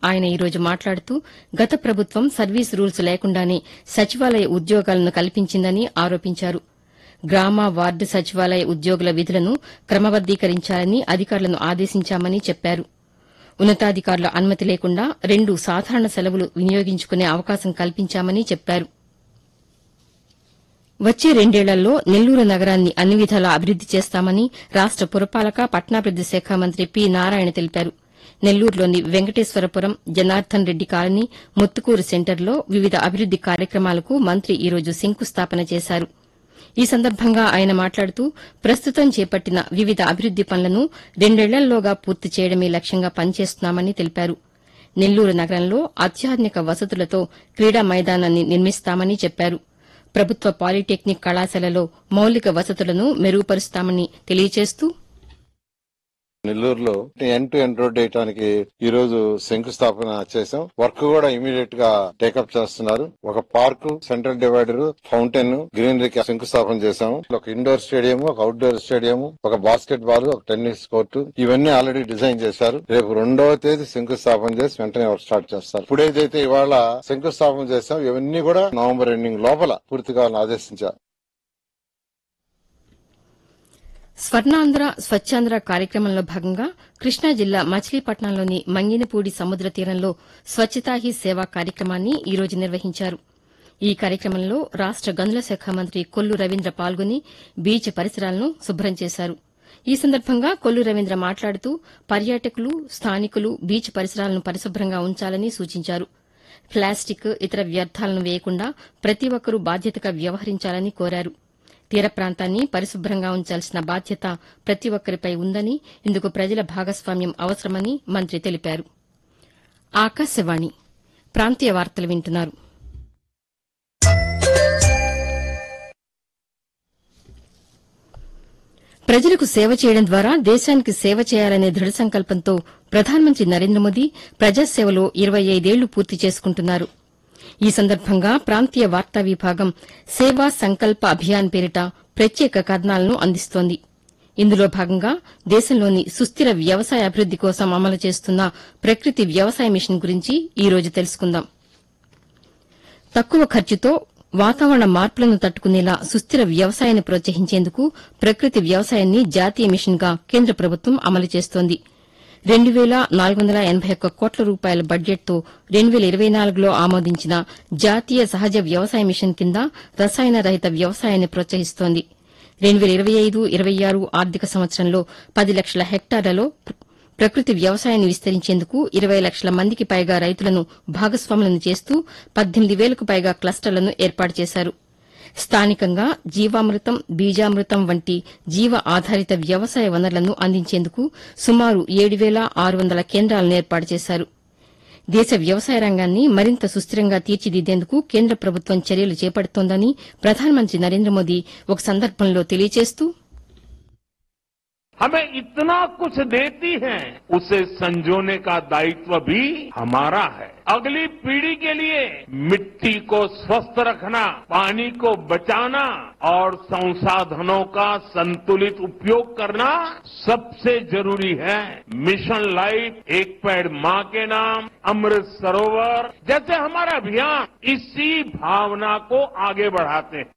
ఆయన ఈ రోజు మాట్లాడుతూ గత ప్రభుత్వం సర్వీస్ రూల్స్ లేకుండానే సచివాలయ ఉద్యోగాలను కల్పించిందని ఆరోపించారు గ్రామ వార్డు సచివాలయ ఉద్యోగుల విధులను క్రమబద్దీకరించాలని అధికారులను ఆదేశించామని చెప్పారు ఉన్నతాధికారుల అనుమతి లేకుండా రెండు సాధారణ సెలవులు వినియోగించుకునే అవకాశం కల్పించామని చెప్పారు వచ్చే రెండేళ్లలో నెల్లూరు నగరాన్ని అన్ని విధాలా అభివృద్ది చేస్తామని రాష్ట పురపాలక పట్టణాభివృద్ది శాఖ మంత్రి పి నారాయణ తెలిపారు నెల్లూరులోని వెంకటేశ్వరపురం జనార్దన్ రెడ్డి కాలనీ ముత్తుకూరు సెంటర్లో వివిధ అభివృద్ది కార్యక్రమాలకు మంత్రి ఈ రోజు శంకుస్థాపన చేశారు ఈ సందర్భంగా ఆయన మాట్లాడుతూ ప్రస్తుతం చేపట్టిన వివిధ అభివృద్ది పనులను రెండేళ్లలోగా పూర్తి చేయడమే లక్ష్యంగా పనిచేస్తున్నామని తెలిపారు నెల్లూరు నగరంలో అత్యాధునిక వసతులతో క్రీడా మైదానాన్ని నిర్మిస్తామని చెప్పారు ప్రభుత్వ పాలిటెక్నిక్ కళాశాలలో మౌలిక వసతులను మెరుగుపరుస్తామని తెలియజేస్తూ నెల్లూరులో ఎండ్ టు ఎండ్ రోడ్ వేయడానికి ఈ రోజు శంకుస్థాపన చేశాం వర్క్ కూడా ఇమీడియట్ గా టేకప్ చేస్తున్నారు ఒక పార్క్ సెంట్రల్ డివైడర్ ఫౌంటైన్ గ్రీనరీకి శంకుస్థాపన చేశాం ఒక ఇండోర్ స్టేడియం ఒక అవుట్డోర్ స్టేడియం ఒక బాస్కెట్ బాల్ ఒక టెన్నిస్ కోర్టు ఇవన్నీ ఆల్రెడీ డిజైన్ చేశారు రేపు రెండవ తేదీ శంకుస్థాపన చేసి వెంటనే వర్క్ స్టార్ట్ చేస్తారు ఇప్పుడు ఏదైతే ఇవాళ శంకుస్థాపన చేస్తాం ఇవన్నీ కూడా నవంబర్ ఎండింగ్ లోపల పూర్తి కావాలని ఆదేశించారు స్వర్ణాంధ్ర స్వచ్ఛాంధ్ర కార్యక్రమంలో భాగంగా కృష్ణా జిల్లా మచిలీపట్నంలోని మంగినపూడి సముద్ర తీరంలో స్వచ్ఛతా హీ సేవ కార్యక్రమాన్ని ఈ రోజు నిర్వహించారు ఈ కార్యక్రమంలో రాష్ట గనుల శాఖ మంత్రి కొల్లు రవీంద్ర పాల్గొని బీచ్ పరిసరాలను శుభ్రం చేశారు ఈ సందర్భంగా కొల్లు రవీంద్ర మాట్లాడుతూ పర్యాటకులు స్థానికులు బీచ్ పరిసరాలను పరిశుభ్రంగా ఉంచాలని సూచించారు ప్లాస్టిక్ ఇతర వ్యర్థాలను వేయకుండా ప్రతి ఒక్కరూ బాధ్యతగా వ్యవహరించాలని కోరారు తీర ప్రాంతాన్ని పరిశుభ్రంగా ఉంచాల్సిన బాధ్యత ప్రతి ఒక్కరిపై ఉందని ఇందుకు ప్రజల భాగస్వామ్యం అవసరమని మంత్రి తెలిపారు ఆకాశవాణి ప్రాంతీయ వార్తలు వింటున్నారు ప్రజలకు సేవ చేయడం ద్వారా దేశానికి సేవ చేయాలనే దృఢ సంకల్పంతో ప్రధానమంత్రి నరేంద్ర మోదీ ప్రజాసేవలో ఇరవై ఐదేళ్లు పూర్తి చేసుకుంటున్నారు ఈ సందర్భంగా ప్రాంతీయ వార్తా విభాగం సేవా సంకల్ప అభియాన్ పేరిట ప్రత్యేక కథనాలను అందిస్తోంది ఇందులో భాగంగా దేశంలోని సుస్థిర వ్యవసాయ అభివృద్ది కోసం అమలు చేస్తున్న ప్రకృతి వ్యవసాయ మిషన్ గురించి ఈ రోజు తెలుసుకుందాం తక్కువ ఖర్చుతో వాతావరణ మార్పులను తట్టుకునేలా సుస్థిర వ్యవసాయాన్ని ప్రోత్సహించేందుకు ప్రకృతి వ్యవసాయాన్ని జాతీయ మిషన్గా కేంద్ర ప్రభుత్వం అమలు చేస్తోంది రెండు వేల నాలుగు వందల ఎనబై ఒక్క కోట్ల రూపాయల బడ్జెట్తో రెండు వేల ఇరవై నాలుగులో ఆమోదించిన జాతీయ సహజ వ్యవసాయ మిషన్ కింద రసాయన రహిత వ్యవసాయాన్ని ప్రోత్సహిస్తోంది రెండు వేల ఇరవై ఐదు ఇరవై ఆరు ఆర్థిక సంవత్సరంలో పది లక్షల హెక్టార్లలో ప్రకృతి వ్యవసాయాన్ని విస్తరించేందుకు ఇరవై లక్షల మందికి పైగా రైతులను భాగస్వాములను చేస్తూ పద్దెనిమిది వేలకు పైగా క్లస్టర్లను ఏర్పాటు చేశారు స్థానికంగా జీవామృతం బీజామృతం వంటి జీవ ఆధారిత వ్యవసాయ వనరులను అందించేందుకు సుమారు ఏడు వేల ఆరు వందల కేంద్రాలను ఏర్పాటు చేశారు దేశ వ్యవసాయ రంగాన్ని మరింత సుస్థిరంగా తీర్చిదిద్దేందుకు కేంద్ర ప్రభుత్వం చర్యలు చేపడుతోందని ప్రధానమంత్రి నరేంద్ర మోదీ ఒక సందర్భంలో తెలియజేస్తూ हमें इतना कुछ देती है उसे संजोने का दायित्व भी हमारा है अगली पीढ़ी के लिए मिट्टी को स्वस्थ रखना पानी को बचाना और संसाधनों का संतुलित उपयोग करना सबसे जरूरी है मिशन लाइफ एक पेड़ माँ के नाम अमृत सरोवर जैसे हमारा अभियान इसी भावना को आगे बढ़ाते हैं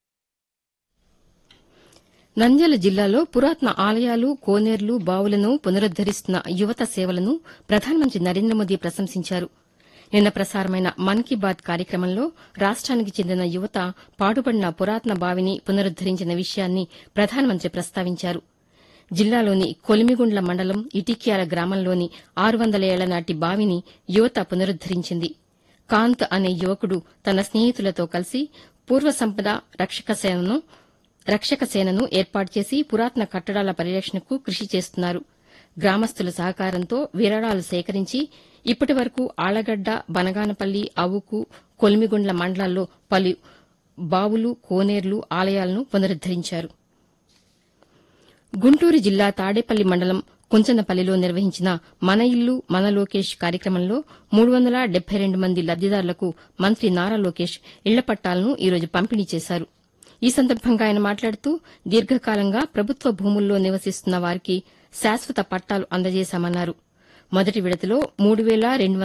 నంద్యాల జిల్లాలో పురాతన ఆలయాలు కోనేర్లు బావులను పునరుద్దరిస్తున్న యువత సేవలను ప్రధానమంత్రి నరేంద్ర మోదీ ప్రశంసించారు నిన్న ప్రసారమైన మన్ కీ బాత్ కార్యక్రమంలో రాష్ట్రానికి చెందిన యువత పాడుపడిన పురాతన బావిని పునరుద్దరించిన విషయాన్ని ప్రధానమంత్రి ప్రస్తావించారు జిల్లాలోని కొలిమిగుండ్ల మండలం ఇటిక్యాల గ్రామంలోని ఆరు వందల ఏళ్ల నాటి బావిని యువత పునరుద్దరించింది కాంత్ అనే యువకుడు తన స్నేహితులతో కలిసి పూర్వ సంపద రక్షక సేనను రక్షక సేనను ఏర్పాటు చేసి పురాతన కట్టడాల పరిరక్షణకు కృషి చేస్తున్నారు గ్రామస్తుల సహకారంతో విరాళాలు సేకరించి ఇప్పటి వరకు ఆళ్లగడ్డ బనగానపల్లి అవుకు కొలిమిగుండ్ల మండలాల్లో పలు బావులు కోనేర్లు ఆలయాలను పునరుద్దరించారు గుంటూరు జిల్లా తాడేపల్లి మండలం కుంచనపల్లిలో నిర్వహించిన మన ఇల్లు మన లోకేష్ కార్యక్రమంలో మూడు వందల డెబ్బై రెండు మంది లబ్దిదారులకు మంత్రి నారా లోకేష్ ఇళ్ల పట్టాలను ఈరోజు పంపిణీ చేశారు ఈ సందర్భంగా ఆయన మాట్లాడుతూ దీర్ఘకాలంగా ప్రభుత్వ భూముల్లో నివసిస్తున్న వారికి శాశ్వత పట్టాలు అందజేశామన్నారు మొదటి విడతలో మూడు వేల రెండు